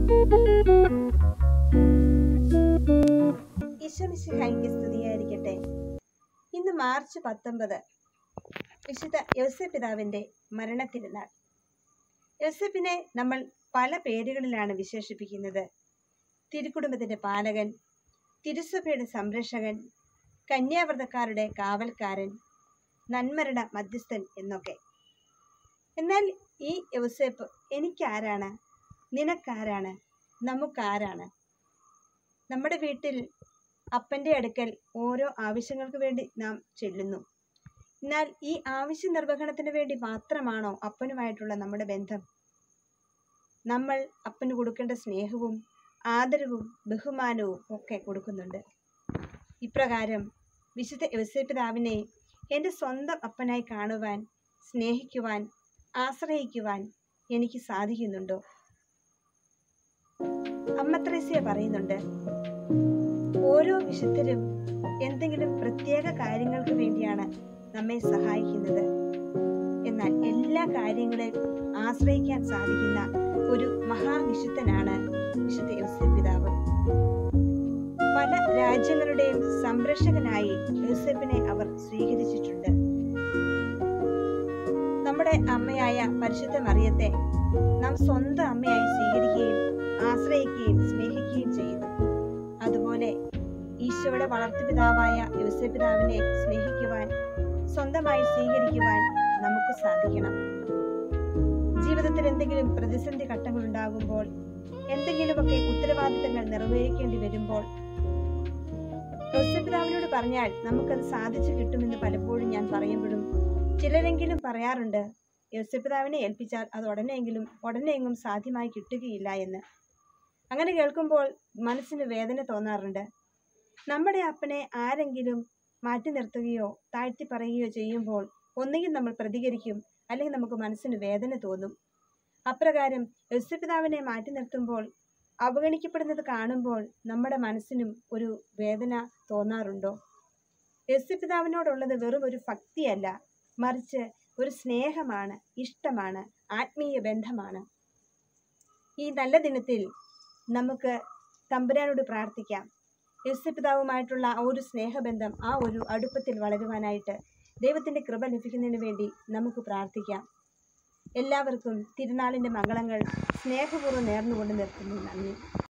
ഈശ്വമിശിഹായിക്ക് സ്തുതിയായിരിക്കട്ടെ ഇന്ന് മാർച്ച് പത്തൊമ്പത് വിശുദ്ധ യോസെ പിതാവിൻ്റെ മരണത്തിരുന്നാൾ യോസെപ്പിനെ നമ്മൾ പല പേരുകളിലാണ് വിശേഷിപ്പിക്കുന്നത് തിരുക്കുടുംബത്തിൻ്റെ പാലകൻ തിരുസഭയുടെ സംരക്ഷകൻ കന്യാവ്രതക്കാരുടെ കാവൽക്കാരൻ നന്മരുടെ മധ്യസ്ഥൻ എന്നൊക്കെ എന്നാൽ ഈ യോസേപ്പ് എനിക്കാരാണ് നിനക്കാരാണ് നമുക്കാരാണ് നമ്മുടെ വീട്ടിൽ അപ്പൻ്റെ അടുക്കൽ ഓരോ ആവശ്യങ്ങൾക്ക് വേണ്ടി നാം ചെല്ലുന്നു എന്നാൽ ഈ ആവശ്യ നിർവഹണത്തിന് വേണ്ടി മാത്രമാണോ അപ്പനുമായിട്ടുള്ള നമ്മുടെ ബന്ധം നമ്മൾ അപ്പന് കൊടുക്കേണ്ട സ്നേഹവും ആദരവും ബഹുമാനവും ഒക്കെ കൊടുക്കുന്നുണ്ട് ഇപ്രകാരം വിശുദ്ധ യോസേപിതാവിനെ എൻ്റെ സ്വന്തം അപ്പനായി കാണുവാൻ സ്നേഹിക്കുവാൻ ആശ്രയിക്കുവാൻ എനിക്ക് സാധിക്കുന്നുണ്ടോ അമ്മ ത്രേസ്യ പറയുന്നുണ്ട് ഓരോ വിശുദ്ധരും എന്തെങ്കിലും പ്രത്യേക കാര്യങ്ങൾക്ക് വേണ്ടിയാണ് നമ്മെ സഹായിക്കുന്നത് എന്നാൽ എല്ലാ കാര്യങ്ങളെയും ആശ്രയിക്കാൻ സാധിക്കുന്ന ഒരു മഹാവിശുദ്ധനാണ് വിശുദ്ധ യോസഫ് പിതാവ് പല രാജ്യങ്ങളുടെയും സംരക്ഷകനായി യോസഫിനെ അവർ സ്വീകരിച്ചിട്ടുണ്ട് നമ്മുടെ അമ്മയായ പരിശുദ്ധ മറിയത്തെ നാം സ്വന്തം അമ്മയായി സ്വീകരിക്കുകയും ആശ്രയിക്കുകയും സ്നേഹിക്കുകയും ചെയ്യുന്നു അതുപോലെ ഈശോയുടെ വളർത്തുപിതാവായ യോസപിതാവിനെ സ്നേഹിക്കുവാൻ സ്വന്തമായി സ്വീകരിക്കുവാൻ നമുക്ക് സാധിക്കണം ജീവിതത്തിൽ എന്തെങ്കിലും പ്രതിസന്ധി ഘട്ടങ്ങൾ ഉണ്ടാകുമ്പോൾ എന്തെങ്കിലുമൊക്കെ ഉത്തരവാദിത്തങ്ങൾ നിറവേറിക്കേണ്ടി വരുമ്പോൾ യോസപിതാവിനോട് പറഞ്ഞാൽ നമുക്കത് സാധിച്ചു കിട്ടുമെന്ന് പലപ്പോഴും ഞാൻ പറയുമ്പോഴും ചിലരെങ്കിലും പറയാറുണ്ട് യോസപിതാവിനെ ഏൽപ്പിച്ചാൽ അത് ഉടനെയെങ്കിലും ഉടനെയെങ്കിലും സാധ്യമായി കിട്ടുകയില്ല എന്ന് അങ്ങനെ കേൾക്കുമ്പോൾ മനസ്സിന് വേദന തോന്നാറുണ്ട് നമ്മുടെ അപ്പനെ ആരെങ്കിലും മാറ്റി നിർത്തുകയോ താഴ്ത്തി പറയുകയോ ചെയ്യുമ്പോൾ ഒന്നുകിൽ നമ്മൾ പ്രതികരിക്കും അല്ലെങ്കിൽ നമുക്ക് മനസ്സിന് വേദന തോന്നും അപ്രകാരം യേശുപിതാവിനെ മാറ്റി നിർത്തുമ്പോൾ അവഗണിക്കപ്പെടുന്നത് കാണുമ്പോൾ നമ്മുടെ മനസ്സിനും ഒരു വേദന തോന്നാറുണ്ടോ യേശുപിതാവിനോടുള്ളത് വെറും ഒരു ഭക്തിയല്ല മറിച്ച് ഒരു സ്നേഹമാണ് ഇഷ്ടമാണ് ആത്മീയ ബന്ധമാണ് ഈ നല്ല ദിനത്തിൽ നമുക്ക് തമ്പുരാനോട് പ്രാർത്ഥിക്കാം യേശുപിതാവുമായിട്ടുള്ള ആ ഒരു സ്നേഹബന്ധം ആ ഒരു അടുപ്പത്തിൽ വളരുവാനായിട്ട് ദൈവത്തിൻ്റെ കൃപ ലഭിക്കുന്നതിന് വേണ്ടി നമുക്ക് പ്രാർത്ഥിക്കാം എല്ലാവർക്കും തിരുനാളിൻ്റെ മംഗളങ്ങൾ സ്നേഹപൂർവ്വം നേർന്നുകൊണ്ട് നിർത്തുന്നു നന്ദി